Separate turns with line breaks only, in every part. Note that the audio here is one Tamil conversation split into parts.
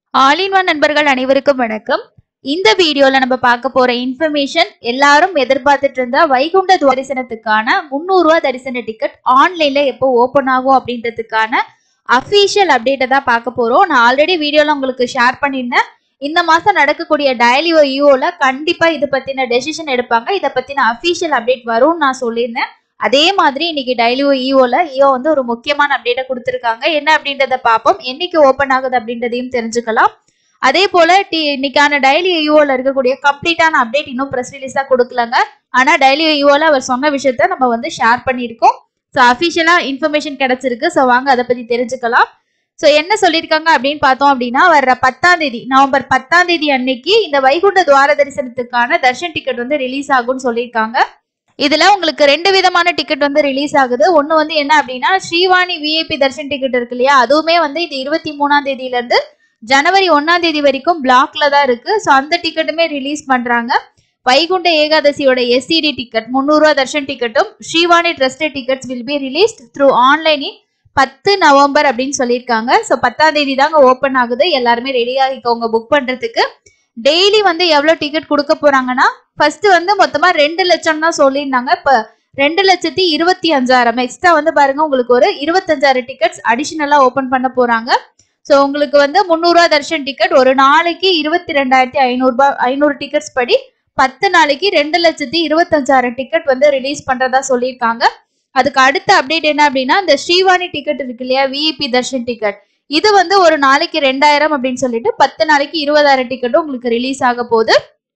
ஆல் இன் ஒன் நண்பர்கள் அனைவருக்கும் வணக்கம் இந்த வீடியோல நம்ம பார்க்க போற இன்ஃபர்மேஷன் எல்லாரும் எதிர்பார்த்துட்டு இருந்த வைகுண்ட தரிசனத்துக்கான முந்நூறு ரூபாய் தரிசன டிக்கெட் ஆன்லைன்ல எப்போ ஓபன் ஆகும் அப்படின்றதுக்கான அஃபீஷியல் அப்டேட்டை தான் பார்க்க போறோம் நான் ஆல்ரெடி வீடியோல உங்களுக்கு ஷேர் பண்ணியிருந்தேன் இந்த மாசம் நடக்கக்கூடிய டயலியோ யூஓல கண்டிப்பா இது பத்தின டெசிஷன் எடுப்பாங்க இதை பத்தின அஃபீஷியல் அப்டேட் வரும்னு நான் சொல்லியிருந்தேன் அதே மாதிரி இன்னைக்கு டெய்லியோ ஈஓல ஈஓ வந்து ஒரு முக்கியமான அப்டேட்டை கொடுத்துருக்காங்க என்ன அப்படின்றத பார்ப்போம் என்னைக்கு ஓப்பன் ஆகுது அப்படின்றதையும் தெரிஞ்சுக்கலாம் அதே போல டி இன்னைக்கான டெய்லி ஈஓல இருக்கக்கூடிய கம்ப்ளீட்டான அப்டேட் இன்னும் ப்ரெஸ் ரிலீஸா கொடுக்கலங்க ஆனா டெய்லி ஈஓல அவர் சொன்ன விஷயத்த நம்ம வந்து ஷேர் பண்ணியிருக்கோம் ஸோ அஃபிஷியலா இன்ஃபர்மேஷன் கிடைச்சிருக்கு ஸோ வாங்க அதை பத்தி தெரிஞ்சுக்கலாம் ஸோ என்ன சொல்லியிருக்காங்க அப்படின்னு பார்த்தோம் அப்படின்னா வர்ற பத்தாம் தேதி நவம்பர் பத்தாம் தேதி அன்னைக்கு இந்த வைகுண்ட துவார தரிசனத்துக்கான தர்ஷன் டிக்கெட் வந்து ரிலீஸ் ஆகும்னு சொல்லியிருக்காங்க இதுல உங்களுக்கு ரெண்டு விதமான டிக்கெட் வந்து ரிலீஸ் ஆகுது ஒன்னு வந்து என்ன அப்படின்னா ஸ்ரீவாணி விஐபி தர்ஷன் டிக்கெட் இருக்கு இல்லையா அதுவுமே வந்து இது இருபத்தி மூணாம் தேதியில இருந்து ஜனவரி ஒன்னாம் தேதி வரைக்கும் பிளாக்ல தான் இருக்கு ஸோ அந்த டிக்கெட்டுமே ரிலீஸ் பண்றாங்க வைகுண்ட ஏகாதசியோட எஸ்சிடி டிக்கெட் முந்நூறுரூவா தர்ஷன் டிக்கெட்டும் Srivani trusted tickets will be released through online பத்து நவம்பர் அப்படின்னு சொல்லியிருக்காங்க ஸோ பத்தாம் தேதி தாங்க ஓப்பன் ஆகுது எல்லாருமே ரெடி ஆகிக்கோங்க புக் பண்றதுக்கு டெய்லி வந்து எவ்வளோ டிக்கெட் கொடுக்க போறாங்கன்னா ஃபர்ஸ்ட் வந்து மொத்தமா ரெண்டு லட்சம் தான் சொல்லியிருந்தாங்க இப்போ ரெண்டு லட்சத்தி இருபத்தி அஞ்சாயிரம் எக்ஸ்ட்ரா வந்து பாருங்க உங்களுக்கு ஒரு இருபத்தஞ்சாயிரம் டிக்கெட்ஸ் அடிஷனலா ஓபன் பண்ண போறாங்க ஸோ உங்களுக்கு வந்து முந்நூறுரூவா தர்ஷன் டிக்கெட் ஒரு நாளைக்கு இருபத்தி ரெண்டாயிரத்தி ஐநூறுபா ஐநூறு டிக்கெட்ஸ் படி பத்து நாளைக்கு ரெண்டு லட்சத்தி இருபத்தஞ்சாயிரம் டிக்கெட் வந்து ரிலீஸ் பண்றதா சொல்லியிருக்காங்க அதுக்கு அடுத்த அப்டேட் என்ன அப்படின்னா இந்த ஸ்ரீவாணி டிக்கெட் இருக்கு இல்லையா விஇபி தர்ஷன் டிக்கெட் இது வந்து ஒரு நாளைக்கு ரெண்டாயிரம் அப்படின்னு சொல்லிட்டு பத்து நாளைக்கு இருபதாயிரம் டிக்கெட்டும் உங்களுக்கு ரிலீஸ் ஆக போகுது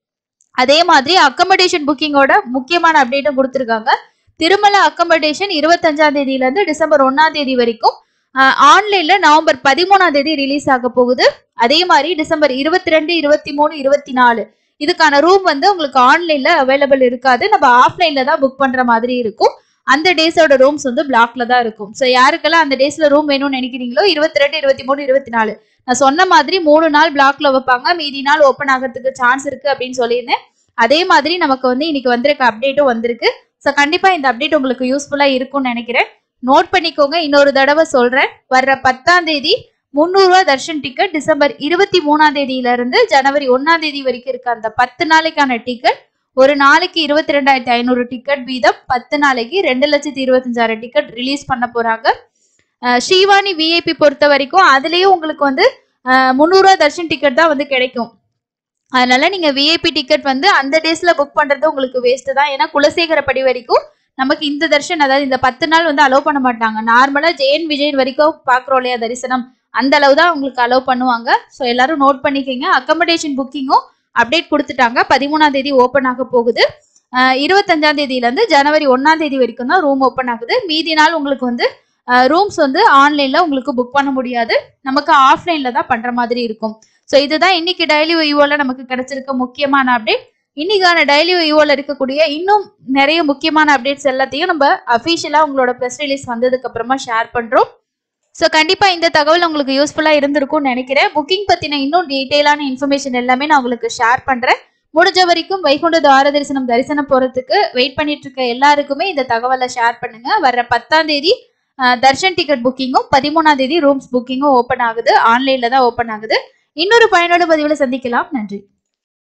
அதே மாதிரி அக்கமடேஷன் புக்கிங்கோட முக்கியமான அப்டேட்டும் கொடுத்துருக்காங்க திருமலை அக்கமடேஷன் இருபத்தஞ்சாம் தேதியில இருந்து டிசம்பர் ஒன்னாம் தேதி வரைக்கும் ஆன்லைன்ல நவம்பர் பதிமூணாம் தேதி ரிலீஸ் ஆக போகுது அதே மாதிரி டிசம்பர் இருபத்தி ரெண்டு இருபத்தி மூணு இருபத்தி நாலு இதுக்கான ரூம் வந்து உங்களுக்கு ஆன்லைன்ல அவைலபிள் இருக்காது நம்ம ஆஃப்லைன்ல தான் புக் பண்ற மாதிரி இருக்கும் அந்த டேஸோட ரூம்ஸ் வந்து பிளாக்ல தான் இருக்கும் ஸோ யாருக்கெல்லாம் அந்த டேஸ்ல ரூம் வேணும்னு நினைக்கிறீங்களோ இருபத்தி ரெண்டு இருபத்தி மூணு இருபத்தி நாலு நான் சொன்ன மாதிரி மூணு நாள் பிளாக்ல வைப்பாங்க மீதி நாள் ஓப்பன் ஆகிறதுக்கு சான்ஸ் இருக்கு அப்படின்னு சொல்லியிருந்தேன் அதே மாதிரி நமக்கு வந்து இன்னைக்கு வந்திருக்க அப்டேட்டும் வந்திருக்கு ஸோ கண்டிப்பா இந்த அப்டேட் உங்களுக்கு யூஸ்ஃபுல்லா இருக்கும்னு நினைக்கிறேன் நோட் பண்ணிக்கோங்க இன்னொரு தடவை சொல்றேன் வர்ற பத்தாம் தேதி முந்நூறுரூவா தர்ஷன் டிக்கெட் டிசம்பர் இருபத்தி மூணாம் தேதியில இருந்து ஜனவரி ஒன்னாம் தேதி வரைக்கும் இருக்க அந்த பத்து நாளைக்கான டிக்கெட் ஒரு நாளைக்கு இருபத்தி ரெண்டாயிரத்தி ஐநூறு டிக்கெட் வீதம் பத்து நாளைக்கு ரெண்டு லட்சத்தி இருபத்தஞ்சாயிரம் டிக்கெட் ரிலீஸ் பண்ண போறாங்க ஸ்ரீவாணி விஐபி பொறுத்த வரைக்கும் அதுலயும் உங்களுக்கு வந்து முந்நூறுரூவா தர்ஷன் டிக்கெட் தான் வந்து கிடைக்கும் அதனால நீங்க விஐபி டிக்கெட் வந்து அந்த டேஸ்ல புக் பண்றது உங்களுக்கு வேஸ்ட் தான் ஏன்னா குலசேகரப்படி வரைக்கும் நமக்கு இந்த தர்ஷன் அதாவது இந்த பத்து நாள் வந்து அலோவ் பண்ண மாட்டாங்க நார்மலா ஜெயன் விஜய் வரைக்கும் பாக்குறோம் இல்லையா தரிசனம் அந்த அளவு தான் உங்களுக்கு அலோவ் பண்ணுவாங்க ஸோ எல்லாரும் நோட் பண்ணிக்கோங்க அக்கமடேஷன் புக்கிங்கும் அப்டேட் கொடுத்துட்டாங்க பதிமூணாம் தேதி ஓப்பன் ஆக போகுது இருபத்தஞ்சாம் தேதியில இருந்து ஜனவரி ஒன்னாம் தேதி வரைக்கும் தான் ரூம் ஓப்பன் ஆகுது மீதி நாள் உங்களுக்கு வந்து ரூம்ஸ் வந்து ஆன்லைன்ல உங்களுக்கு புக் பண்ண முடியாது நமக்கு ஆஃப்லைன்ல தான் பண்ற மாதிரி இருக்கும் ஸோ இதுதான் இன்னைக்கு டெய்லி வியூவில் நமக்கு கிடைச்சிருக்க முக்கியமான அப்டேட் இன்னைக்கான டெய்லி வியூவில் இருக்கக்கூடிய இன்னும் நிறைய முக்கியமான அப்டேட்ஸ் எல்லாத்தையும் நம்ம அஃபீஷியலாக உங்களோட ப்ரெஸ் ரிலீஸ் வந்ததுக்கு அப்புறமா ஷேர் பண்ணுறோம் ஸோ கண்டிப்பாக இந்த தகவல் உங்களுக்கு யூஸ்ஃபுல்லாக இருந்திருக்கும்னு நினைக்கிறேன் புக்கிங் பற்றின இன்னும் டீட்டெயிலான இன்ஃபர்மேஷன் எல்லாமே நான் உங்களுக்கு ஷேர் பண்ணுறேன் முடிஞ்ச வரைக்கும் வைகுண்ட துவார தரிசனம் தரிசனம் போகிறதுக்கு வெயிட் பண்ணிட்டு இருக்க எல்லாருக்குமே இந்த தகவலை ஷேர் பண்ணுங்க வர்ற பத்தாம் தேதி தர்ஷன் டிக்கெட் புக்கிங்கும் பதிமூணாம் தேதி ரூம்ஸ் புக்கிங்கும் ஓப்பன் ஆகுது ஆன்லைன்ல தான் ஓப்பன் ஆகுது இன்னொரு பயனோட பதிவில் சந்திக்கலாம் நன்றி